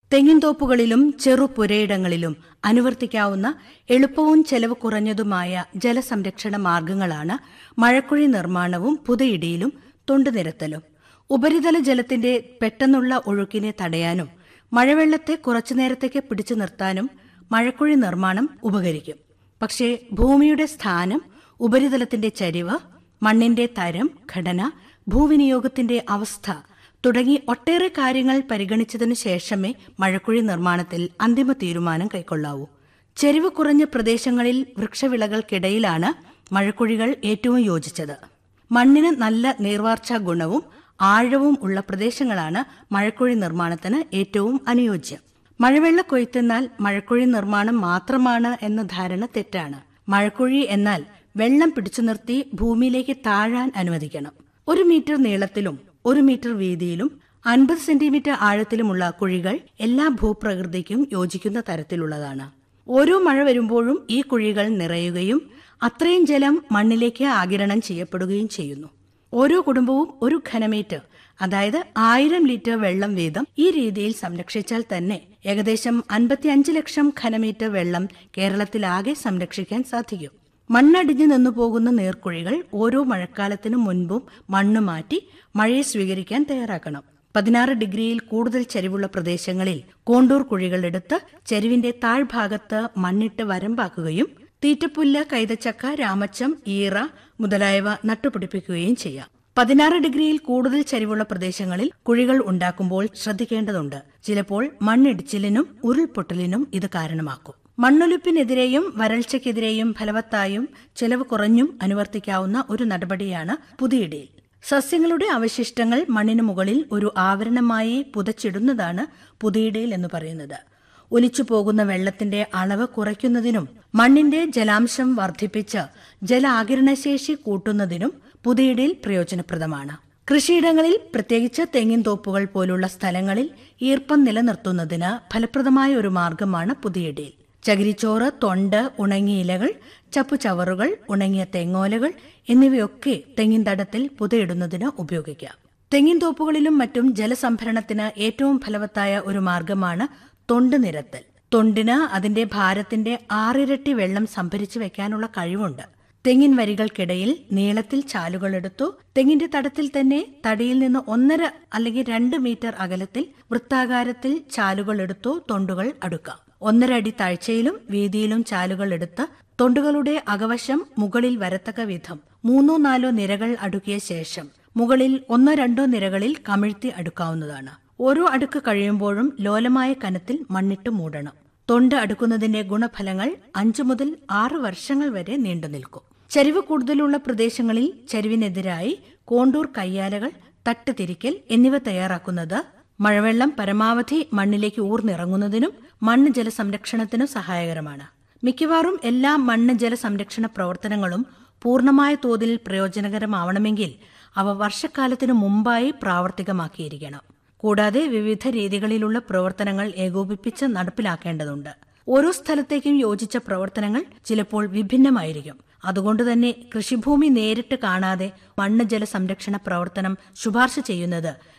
തെങ്ങിൻതോപ്പുകളിലും ചെറുപുരയിടങ്ങളിലും അനുവർത്തിക്കാവുന്ന എളുപ്പവും ചെലവ് കുറഞ്ഞതുമായ ജലസംരക്ഷണ മാർഗങ്ങളാണ് മഴക്കുഴി നിർമ്മാണവും പുതയിടിയിലും തൊണ്ടുനിരത്തലും ഉപരിതല ജലത്തിന്റെ പെട്ടെന്നുള്ള ഒഴുക്കിനെ തടയാനും മഴവെള്ളത്തെ കുറച്ചുനേരത്തേക്ക് പിടിച്ചു നിർത്താനും മഴക്കുഴി നിർമ്മാണം ഉപകരിക്കും പക്ഷേ ഭൂമിയുടെ സ്ഥാനം ഉപരിതലത്തിന്റെ ചരിവ് മണ്ണിന്റെ തരം ഘടന ഭൂവിനിയോഗത്തിന്റെ അവസ്ഥ തുടങ്ങി ഒട്ടേറെ കാര്യങ്ങൾ പരിഗണിച്ചതിനു ശേഷമേ മഴക്കുഴി നിർമ്മാണത്തിൽ അന്തിമ തീരുമാനം കൈക്കൊള്ളാവൂ ചെരിവ് കുറഞ്ഞ പ്രദേശങ്ങളിൽ വൃക്ഷവിളകൾക്കിടയിലാണ് മഴക്കുഴികൾ ഏറ്റവും യോജിച്ചത് മണ്ണിന് നല്ല നീർവാർച്ചാ ഗുണവും ആഴവും ഉള്ള പ്രദേശങ്ങളാണ് മഴക്കുഴി നിർമ്മാണത്തിന് ഏറ്റവും അനുയോജ്യം മഴവെള്ള കൊയ്ത്തെന്നാൽ മഴക്കുഴി നിർമ്മാണം മാത്രമാണ് എന്ന ധാരണ തെറ്റാണ് മഴക്കുഴി എന്നാൽ വെള്ളം പിടിച്ചു നിർത്തി ഭൂമിയിലേക്ക് താഴാൻ അനുവദിക്കണം ഒരു മീറ്റർ നീളത്തിലും ഒരു മീറ്റർ വീതിയിലും അൻപത് സെന്റിമീറ്റർ ആഴത്തിലുമുള്ള കുഴികൾ എല്ലാ ഭൂപ്രകൃതിക്കും യോജിക്കുന്ന തരത്തിലുള്ളതാണ് ഓരോ മഴ വരുമ്പോഴും ഈ കുഴികൾ നിറയുകയും അത്രയും ജലം മണ്ണിലേക്ക് ആകിരണം ചെയ്യപ്പെടുകയും ചെയ്യുന്നു ഓരോ കുടുംബവും ഒരു ഘനമീറ്റർ അതായത് ആയിരം ലിറ്റർ വെള്ളം വീതം ഈ രീതിയിൽ സംരക്ഷിച്ചാൽ തന്നെ ഏകദേശം അൻപത്തിയഞ്ച് ലക്ഷം ഘനമീറ്റർ വെള്ളം കേരളത്തിലാകെ സംരക്ഷിക്കാൻ സാധിക്കും മണ്ണടിഞ്ഞു നിന്നു പോകുന്ന നീർക്കുഴികൾ ഓരോ മഴക്കാലത്തിനു മുൻപും മണ്ണ് മാറ്റി മഴയെ സ്വീകരിക്കാൻ തയ്യാറാക്കണം പതിനാറ് ഡിഗ്രിയിൽ കൂടുതൽ ചരിവുള്ള പ്രദേശങ്ങളിൽ കോണ്ടൂർ കുഴികളെടുത്ത് ചരിവിന്റെ താഴ്ഭാഗത്ത് മണ്ണിട്ട് വരമ്പാക്കുകയും തീറ്റപ്പുല്ല് കൈതച്ചക്ക രാമച്ചം ഈറ മുതലായവ നട്ടുപിടിപ്പിക്കുകയും ചെയ്യാം പതിനാറ് ഡിഗ്രിയിൽ കൂടുതൽ ചരിവുള്ള പ്രദേശങ്ങളിൽ കുഴികൾ ഉണ്ടാക്കുമ്പോൾ ശ്രദ്ധിക്കേണ്ടതുണ്ട് ചിലപ്പോൾ മണ്ണിടിച്ചിലിനും ഉരുൾപൊട്ടലിനും ഇത് കാരണമാക്കും മണ്ണൊലിപ്പിനെതിരെയും വരൾച്ചയ്ക്കെതിരെയും ഫലവത്തായും ചെലവ് കുറഞ്ഞും അനുവർത്തിക്കാവുന്ന ഒരു നടപടിയാണ് പുതിയിടയിൽ സസ്യങ്ങളുടെ അവശിഷ്ടങ്ങൾ മണ്ണിന് മുകളിൽ ഒരു ആവരണമായി പുതച്ചിടുന്നതാണ് പുതിയിടയിൽ എന്ന് പറയുന്നത് ഒലിച്ചു പോകുന്ന വെള്ളത്തിന്റെ അളവ് കുറയ്ക്കുന്നതിനും മണ്ണിന്റെ ജലാംശം വർദ്ധിപ്പിച്ച് ജലാകിരണശേഷി കൂട്ടുന്നതിനും പുതിയിടയിൽ പ്രയോജനപ്രദമാണ് കൃഷിയിടങ്ങളിൽ പ്രത്യേകിച്ച് തെങ്ങിൻ തോപ്പുകൾ പോലുള്ള സ്ഥലങ്ങളിൽ ഈർപ്പം നിലനിർത്തുന്നതിന് ഫലപ്രദമായ ഒരു മാർഗമാണ് പുതിയിടയിൽ ചകിരിച്ചോറ് തൊണ്ട് ഉണങ്ങിയ ഇലകൾ ചപ്പുചവറുകൾ ഉണങ്ങിയ തെങ്ങോലകൾ എന്നിവയൊക്കെ തെങ്ങിൻ തടത്തിൽ പുതയിടുന്നതിന് ഉപയോഗിക്കാം തെങ്ങിൻ തോപ്പുകളിലും മറ്റും ജലസംഭരണത്തിന് ഏറ്റവും ഫലവത്തായ ഒരു മാർഗമാണ് തൊണ്ട് നിരത്തൽ തൊണ്ടിന് അതിന്റെ ഭാരത്തിന്റെ ആറിരട്ടി വെള്ളം സംഭരിച്ചു വെക്കാനുള്ള കഴിവുണ്ട് തെങ്ങിൻ വരികൾക്കിടയിൽ നീളത്തിൽ ചാലുകളെടുത്തു തെങ്ങിന്റെ തടത്തിൽ തന്നെ തടിയിൽ നിന്ന് ഒന്നര അല്ലെങ്കിൽ രണ്ട് മീറ്റർ അകലത്തിൽ വൃത്താകാരത്തിൽ ചാലുകൾ എടുത്തു തൊണ്ടുകൾ അടുക്കാം ഒന്നര അടി താഴ്ചയിലും വീതിയിലും ചാലുകൾ എടുത്ത് തൊണ്ടുകളുടെ അകവശം മുകളിൽ വരത്തക്ക വിധം മൂന്നോ നാലോ നിരകൾ അടുക്കിയ ശേഷം മുകളിൽ ഒന്നോ രണ്ടോ നിരകളിൽ കമിഴ്ത്തി അടുക്കാവുന്നതാണ് ഓരോ അടുക്ക് കഴിയുമ്പോഴും ലോലമായ കനത്തിൽ മണ്ണിട്ട് മൂടണം തൊണ്ട് അടുക്കുന്നതിന്റെ ഗുണഫലങ്ങൾ അഞ്ചു മുതൽ ആറ് വർഷങ്ങൾ വരെ നീണ്ടുനിൽക്കും ചരിവ് കൂടുതലുള്ള പ്രദേശങ്ങളിൽ ചരിവിനെതിരായി കോണ്ടൂർ കയ്യാലകൾ തട്ടുതിരിക്കൽ എന്നിവ തയ്യാറാക്കുന്നത് മഴവെള്ളം പരമാവധി മണ്ണിലേക്ക് ഊർന്നിറങ്ങുന്നതിനും മണ്ണ് ജലസംരക്ഷണത്തിനും സഹായകരമാണ് മിക്കവാറും എല്ലാ മണ്ണ് ജലസംരക്ഷണ പ്രവർത്തനങ്ങളും പൂർണ്ണമായ തോതിൽ പ്രയോജനകരമാവണമെങ്കിൽ അവ വർഷക്കാലത്തിനു മുമ്പായി പ്രാവർത്തികമാക്കിയിരിക്കണം കൂടാതെ വിവിധ രീതികളിലുള്ള പ്രവർത്തനങ്ങൾ ഏകോപിപ്പിച്ച് നടപ്പിലാക്കേണ്ടതുണ്ട് ഓരോ സ്ഥലത്തേക്കും യോജിച്ച പ്രവർത്തനങ്ങൾ ചിലപ്പോൾ വിഭിന്നമായിരിക്കും അതുകൊണ്ട് തന്നെ കൃഷിഭൂമി നേരിട്ട് കാണാതെ മണ്ണ് ജല സംരക്ഷണ പ്രവർത്തനം ശുപാർശ ചെയ്യുന്നത്